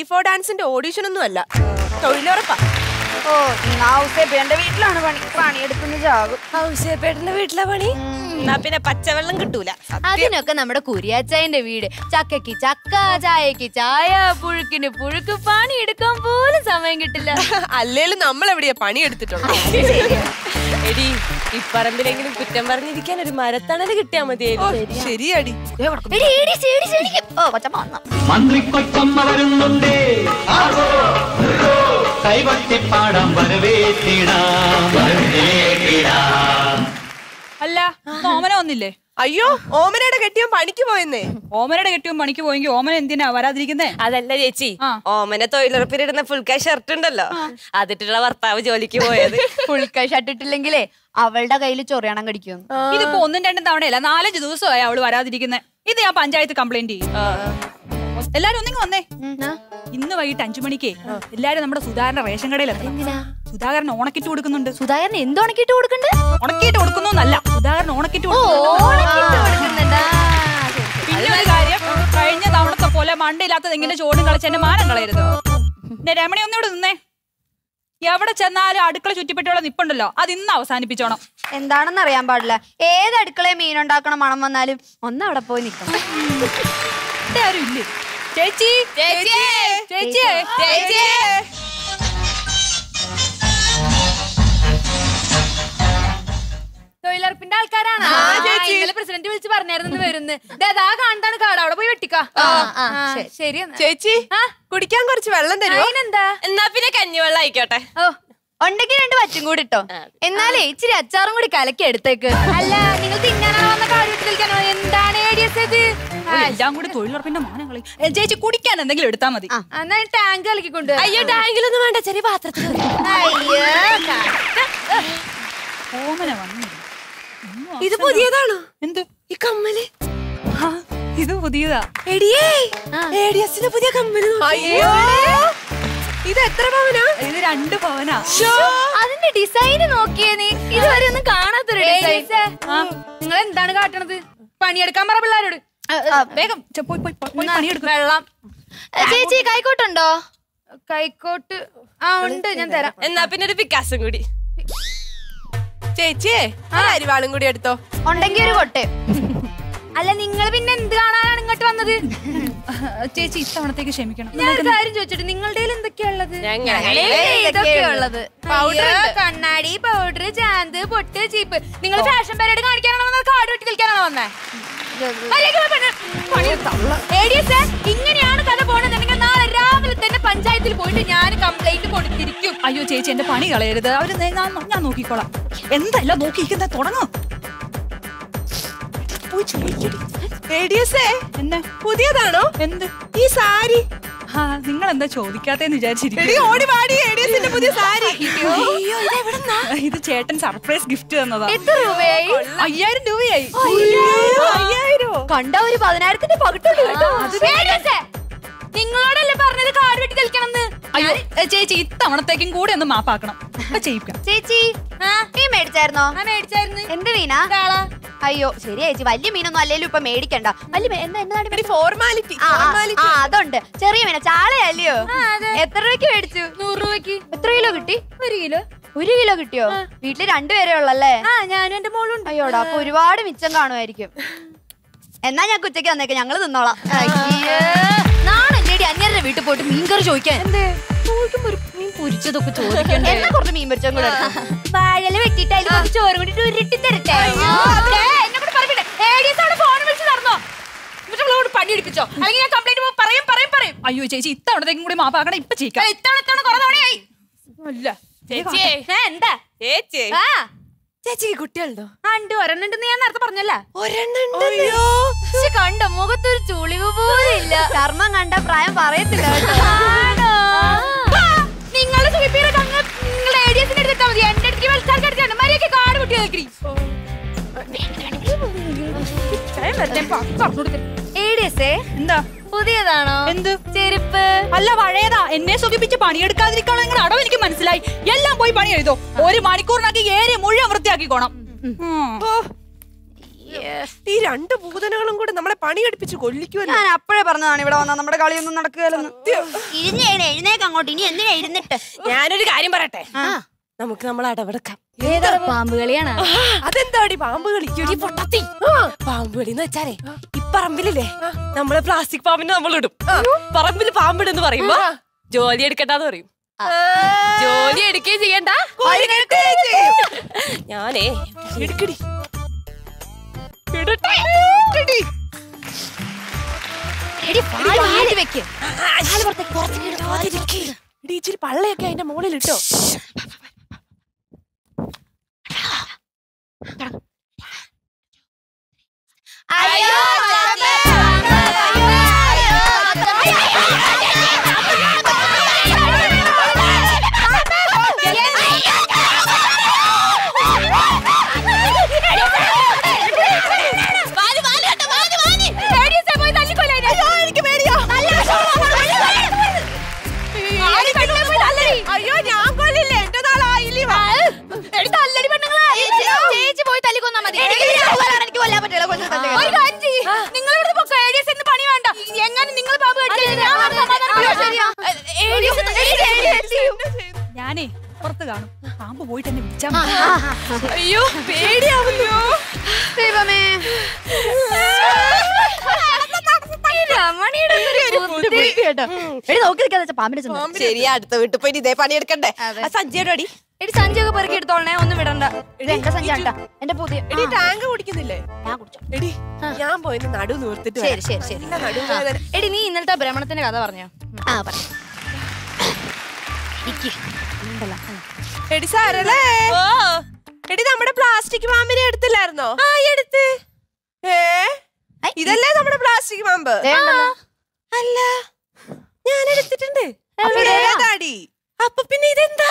Four ഡാൻസിന്റെ audition ഒന്നും അല്ല തൊഴിലുറപ്പാ ഓ ഔസേപ്പേന്റെ വീട്ടിലാണ് പണി പണിയെടുക്കുന്ന ജാകും ഔസേപ്പേട്ടന്റെ വീട്ടിലെ പണി എന്നാ പിന്നെ പച്ചവെള്ളം കിട്ടൂല അതിനൊക്കെ നമ്മുടെ കുരിയാച്ചായന്റെ വീട് ചക്കയ്ക്ക് ചക്ക ചായക്ക് ചായ പുഴുക്കിന് പുഴുക്ക് പണി എടുക്കാൻ പോലും സമയം കിട്ടില്ല അല്ലേലും നമ്മൾ എവിടെയാ പണി എടുത്തിട്ടുള്ളത് എടി ഇപ്പറമ്പിലെങ്കിലും കുറ്റം പറഞ്ഞിരിക്കാൻ ഒരു മരത്തണല് കിട്ടിയാ മതിയായിരുന്നു ശരിയാടി എടി, എടി, ശരി, ശരി. ഓ കൊച്ചമ്മ വന്നു മന്ത്രിക്കൊച്ചമ്മ വരുന്നുണ്ടേ ആരോ കൈകൊട്ടിപ്പാടാം വരവേറ്റിടാം വരവേറ്റിടാം അല്ല ഇന്ന് ഓമന വന്നില്ലേ അയ്യോ ഓമനയുടെ കെട്ടിയോ പണിക്ക് പോയെന്നേ ഓമനയുടെ കെട്ടിയും പണിക്ക് പോയെങ്കിൽ ഓമന എന്തിനാ വരാതിരിക്കുന്നേ അതല്ല ചേച്ചി ആ. ഓമന തൊഴിലുറപ്പിലിടുന്ന ഫുൾ കാ ഷർട്ട് ഉണ്ടല്ലോ അതിട്ടുള്ള ഭർത്താവ് ജോലിക്ക് പോയത് ഫുൾക്കൈ ഷർട്ട് ഇട്ടില്ലെങ്കിലേ അവളുടെ കയ്യിൽ ചൊറിയണം കടിക്കും ഇതിപ്പോ ഒന്നും രണ്ടും തവണയല്ല നാലഞ്ച് ദിവസമായി അവള് വരാതിരിക്കുന്നേ ഇത് ഞാൻ പഞ്ചായത്ത് കംപ്ലൈന്റ് ചെയ്യും എല്ലാരും ഒന്നിങ്ങ് വന്നേ ഇന്ന് വൈകിട്ട് അഞ്ചു മണിക്ക് എല്ലാരും നമ്മുടെ സുധാകരന്റെ റേഷൻ കടയിൽ എത്തണം സുധാകരൻ ഓണക്കിറ്റ് കൊടുക്കുന്നുണ്ട് സുധാകരൻ എന്ത് ഉണക്കിട്ട് കൊടുക്കണ്ട് ഉണക്കിയിട്ട് കൊടുക്കുന്നു എന്നല്ല സുധാകരൻ ഓണക്കിറ്റ് ഓ കൊടുക്കുന്നുണ്ട് ഉണക്കിട്ട് കൊടുക്കുന്നുണ്ടാ പിന്നെ ഒരു കാര്യം കഴിഞ്ഞ തവണത്തെ പോലെ മണ്ടയില്ലാത്തത് എങ്ങനെ ചോടും കളിച്ച് എന്റെ മാനം കളയരുത് പിന്നെ രമണി ഒന്നിവിടെ നിന്നേ എവിടെ ചെന്നാലും അടുക്കള ചുറ്റിപ്പറ്റിയുള്ള നിപ്പുണ്ടല്ലോ അത് ഇന്ന് അവസാനിപ്പിച്ചോണം എന്താണെന്ന് അറിയാൻ പാടില്ല ഏത് അടുക്കളയിൽ മീനുണ്ടാക്കണ മണം വന്നാലും ഒന്ന് അവിടെ പോയി നിൽക്കണം ഇവിടെ ആരും ഇല്ലേ ചേച്ചി ചേച്ചി ചേച്ചി തൊഴിലുറപ്പിന്റെ ആൾക്കാരാണ് ഇന്നലെ പ്രസിഡന്റ് വിളിച്ച് പറഞ്ഞായിരുന്നു വരുന്നത് അതാ കാണാണ് കാട് അവിടെ പോയി വെട്ടിക്കാ ശരി എന്നാ. ചേച്ചി കുടിക്കാൻ കുറച്ച് വെള്ളം തരുമോ അതിനെന്താ എന്നാ പിന്നെ കഞ്ഞിവെള്ളം ആയിക്കോട്ടെ ഓ ഉണ്ടെങ്കിൽ രണ്ട് വച്ചും കൂടി ഇട്ടോ എന്നാലേ ഇച്ചിരി അച്ചാറും കൂടി കലക്കി എടുത്തേക്ക് അല്ല നിങ്ങൾ തിന്നാനാണോ വന്ന കാട് വെട്ടി കളിക്കാനോ എന്താണ് ഏടിയസ് ഇത് ഓ, എല്ലാം കൂടി തൊഴിലുറപ്പിന്റെ മാനം കളി ഏ, ചേച്ചി കുടിക്കാൻ എന്തെങ്കിലും എടുത്താ മതി എന്നാ ടാങ്ക് കലക്കി കൊണ്ട് അയ്യോ ടാങ്കിലൊന്നും വേണ്ട ചെറിയ പാത്രത്തിൽ അയ്യോ ഓമന വന്നു ഇത് പുതിയതാണോ എന്ത് ഈ കമ്മല് ആ, ഇത് പുതിയതാ എടിയേ ഏഡിയസിന് പുതിയ കമ്മല് അയ്യോ ഇത് എത്ര പവനാ ഇത് രണ്ട് പവനാ അതിന്റെ ഡിസൈൻ നോക്കിയേ നീ ഇതുവരെ ഒന്നും കാണാത്തൊരു ഡിസൈൻ നിങ്ങൾ എന്താണ് കാട്ടണത് പണിയെടുക്കാൻ പറ പിള്ളേരോട് വേഗം ചെ, പോയി പോയി പോയി, പോയി പണിയെടുക്കും വെള്ളം ചേച്ചി കൈക്കോട്ടുണ്ടോ കൈക്കോട്ട് ആ ഉണ്ട് ഞാൻ തരാം എന്നാ പിന്നെ ഒരു പിക്കാസും കൂടി ചേച്ചിയെ ആ അരിവാളും കൂടി എടുത്തോ ഉണ്ടെങ്കിൽ ഒരു കൊട്ടെ അല്ല നിങ്ങൾ പിന്നെ എന്ത് കാണാനാണ് ഇങ്ങോട്ട് വന്നത് ചേച്ചി ഇത്തവണത്തേക്ക് ക്ഷമിക്കണം ഞാൻ ഒരു കാര്യം ചോദിച്ചിട്ട് നിങ്ങളുടെ എന്തൊക്കെയാ ഉള്ളത് ഞങ്ങളുടെ ഇതൊക്കെയാ ഉള്ളത് പൗഡർ കണ്ണാടി പൗഡർ ചാന്ത് പൊട്ട് ചീപ്പ് നിങ്ങൾ ഫാഷൻ പരേഡ് കാണിക്കാനാണോ വന്നത് കാട് വെട്ടി കളിക്കാനാണോ വന്നേ മര്യാദയ്ക്ക് പോയി പെണ്ണ്. പണിയെടുത്തോ. ADS, ഇങ്ങനെയാണ് കഥ പോണെന്നുണ്ടെങ്കിൽ നാളെ രാവിലെ തന്നെ പഞ്ചായത്തിൽ പോയിട്ട് ഞാൻ കംപ്ലൈന്റ് കൊടുത്തിരിക്കും അയ്യോ ചേച്ചി എന്റെ പണി കളയരുത് അവര് നേ- ഞാൻ ഞാൻ നോക്കിക്കോളാം എന്തല്ല നോക്കിയിരിക്കുന്നത് തുടങ്ങും ഏഡിയസേ എന്നെ പുതിയതാണോ എന്ത് ഈ സാരി ആ നിങ്ങൾ എന്താ ചോദിക്കാത്തേന്ന് എടി വിചാരിച്ചിരിക്കും ഓടി പാടി ഏഡിയസിന്റെ പുതിയ സാരി ഇത് ചേട്ടൻ സർപ്രൈസ് ഗിഫ്റ്റ് തന്നതാ എത്ര രൂപയായി അയ്യായിരം രൂപയായി അയ്യായിരോ കണ്ട ഒരു പതിനായിരത്തിന്റെ പകിട്ടുള്ളൂ കേട്ടോ ADS, നിങ്ങളോടല്ലേ പറഞ്ഞത് കാട് വെട്ടി കളിക്കണമെന്ന് അയ്യോ ഏ, ചേച്ചി ഇത്തവണത്തേക്കും കൂടി ഒന്ന് മാപ്പാക്കണം അപ്പൊ ചെയ്യിക്കാം ചേച്ചി മീൻ മേടിച്ചായിരുന്നോ ആ മേടിച്ചായിരുന്നു എന്ത് മീനാ അയ്യോ ശരി ചേച്ചി വലിയ മീനൊന്നും അല്ലേലും ഇപ്പൊ മേടിക്കണ്ട വലിയ മീൻ- എന്താ എന്താണ് എടി ഫോർമാലിറ്റി ആ, ആ, ആ, അതുണ്ട് ചെറിയ മീന ചാളയല്ലയോ എത്ര രൂപയ്ക്ക് മേടിച്ചു നൂറ് രൂപയ്ക്ക് എത്ര കിലോ കിട്ടി ഒരു കിലോ ഒരു കിലോ കിട്ടിയോ വീട്ടില് രണ്ടുപേരേ ഉള്ളല്ലേ ആ ഞാനും എന്റെ മോളും ഉണ്ട് അയ്യോടാ അപ്പൊ ഒരുപാട് മിച്ചം കാണുമായിരിക്കും എന്നാ ഞാൻ ഉച്ചയ്ക്ക് വന്നേക്കാം ഞങ്ങള് തിന്നോളാം നാണല്ലേടി അന്യരുടെ വീട്ടിൽ പോയിട്ട് മീൻകറി ചോദിക്കാൻ ചോദിക്കുമ്പോ ഒരു മീൻ പൊരിച്ചതൊക്കെ ചോദിക്കണ്ടേ എന്നാ കുറച്ച് മീൻ പൊരിച്ചും കൂടെ എടുത്തോ. വാഴല വെട്ടിട്ട് അതിൽ കുറച്ച് ചോറും കൂടി ഉരുട്ടി തരട്ടെ ദേ, എന്നെ കൂടെ പറയണ്ടേ ഏഡിയസ് അവിടെ ഫോൺ വിളിച്ച് നടന്നോ എന്നിട്ട് അവളോട് പണി എടുപ്പിച്ചോ അല്ലെങ്കിൽ ഞാൻ കംപ്ലൈന്റ് പറയും പറയും പറയും അയ്യോ ചേച്ചി ഇത്തവണത്തേക്കും കൂടി മാപ്പാക്കണം ഇപ്പൊ ചെയ്യിക്കാം ഇത്തവണ ഇത്തവണ കുറെ തവണയായി അല്ല ചേച്ചിയെ ഏ, എന്താ ചേച്ചി ആ ചേച്ചിക്ക് കുട്ടികളുണ്ടോ ആ, ഉണ്ട് ഒരെണ്ണുണ്ടെന്ന് ഞാൻ നേരത്തെ പറഞ്ഞല്ല ഒരെണ്ണം അയ്യോ പക്ഷെ കണ്ടോ മുഖത്തൊരു ചുളിവ് പോലും ഇല്ല ചർമ്മം കണ്ട പ്രായം പറയത്തില്ല കേട്ടോ ആണോ നിങ്ങളുടെ സുഖിപ്പീരൊക്കെ അങ്ങ് നിങ്ങളുടെ ഏഡിയസിന്റെ അടുത്ത് എത്താൽ മതി എന്റെ അടുത്ത് മത്സരം എടുക്കാണ് മര്യാദക്ക് കാട് കുട്ടി നോക്കി ഏഡിയസേ എന്താ പുതിയതാണോ എന്ത് ചെരുപ്പ് അല്ല പഴയതാ എന്നെ സുഖിപ്പിച്ച് പണിയെടുക്കാതിരിക്കാനുള്ള നിങ്ങളുടെ അടവ് എനിക്ക് മനസ്സിലായി എല്ലാം പോയി പണി എഴുതോ ഒരു മണിക്കൂറിനൊക്കെ ഏരി മുഴുവൻ വൃത്തിയാക്കിക്കോണം ഉം. ഈ രണ്ട് ഭൂതനകളും കൂടെ നമ്മളെ പണി എടുപ്പിച്ച് കൊല്ലിക്കുമല്ലോ ഞാൻ അപ്പോഴേ പറഞ്ഞതാണ് ഇവിടെ വന്നാൽ നമ്മുടെ കളിയൊന്നും നടക്കുകയല്ലെന്ന് ഇരുന്ന് എഴുന്നേക്ക് അങ്ങോട്ട് ഇനി എന്തിനാ ഇരുന്നിട്ട് ഞാനൊരു കാര്യം പറയട്ടെ നമുക്ക് നമ്മൾ അടവെടുക്കാം പാമ്പ് കളിയാണ് അതെന്താടി പാമ്പ് കളിക്കും പൊട്ടത്തി പാമ്പ് കളി എന്ന് വെച്ചാലേ ഈ പറമ്പിലില്ലേ നമ്മള് പ്ലാസ്റ്റിക് പാമ്പിനെ നമ്മൾ ഇടും പറമ്പിൽ പാമ്പിടെന്ന് പറയുമ്പോ ജോലി എടുക്കണ്ടെന്ന് പറയും ജോലി എടുക്കുകയും ചെയ്യണ്ട ഞാനേ എടുക്കടി ഇടട്ടെ. വെക്ക് എടി, ഇച്ചിരി പള്ളയൊക്കെ അതിന്റെ മുകളിൽ ഇട്ടോ അയ്യോ അയ്യോ ഞാൻ കൊല്ലില്ലേ എന്റെ നാളായില്ലേ ചേച്ചി പോയി തല്ലിക്കൊന്നാ മതി എനിക്ക് കൊല്ലാൻ പറ്റില്ല ഒരു കാര്യം ചെയ്യ്. നിങ്ങൾ ഇവിടുന്ന് പൊക്കോ. ADS ന് പണി വേണ്ട എങ്ങനെ നിങ്ങൾ പാമ്പ് കടിച്ചാലും ഞാൻ അവിടെ സമാധാനം പറയാം. ഞാനേ പുറത്ത് കാണും പാമ്പ് പോയിട്ട് എന്നെ വിളിച്ചാ മതി. അയ്യോ പേടിയാവുന്നു ദൈവമേ എടി നോക്കി നിൽക്കാതെ പാമ്പിനെ ചെന്ന് ശരിയാ അടുത്ത വീട്ടിൽ പോയി ഇതേ പണിയെടുക്കണ്ടേ അതെ. ആ സഞ്ജയുടെ അടി എടി സഞ്ചയൊക്കെ പെറുക്കി എടുത്തോളണേ ഒന്നും വിടണ്ട ഇത് എന്റെ സഞ്ചാട്ടാ എന്റെ പുതിയ എടി ടാങ്ക് കുടിക്കുന്നില്ലേ ഞാൻ കുടിച്ചോ എടി ഞാൻ പോയി നടു നിർത്തിട്ട് ശരി ശരി ശരി നല്ല നടുവേദന എടി നീ ഇന്നലത്തെ ഭ്രമണത്തിന്റെ കഥ പറഞ്ഞോ ആ, പറ. എടി സാരല്ലേ എടി നമ്മുടെ പ്ലാസ്റ്റിക് പാമ്പിനെ എടുത്തില്ലായിരുന്നോ ആ എടുത്ത് ഏ ഇതല്ലേ നമ്മുടെ പ്ലാസ്റ്റിക് പാമ്പ് അല്ല ഞാൻ എടുത്തിട്ടുണ്ട് ഏതാടി അപ്പൊ പിന്നെ ഇതെന്താ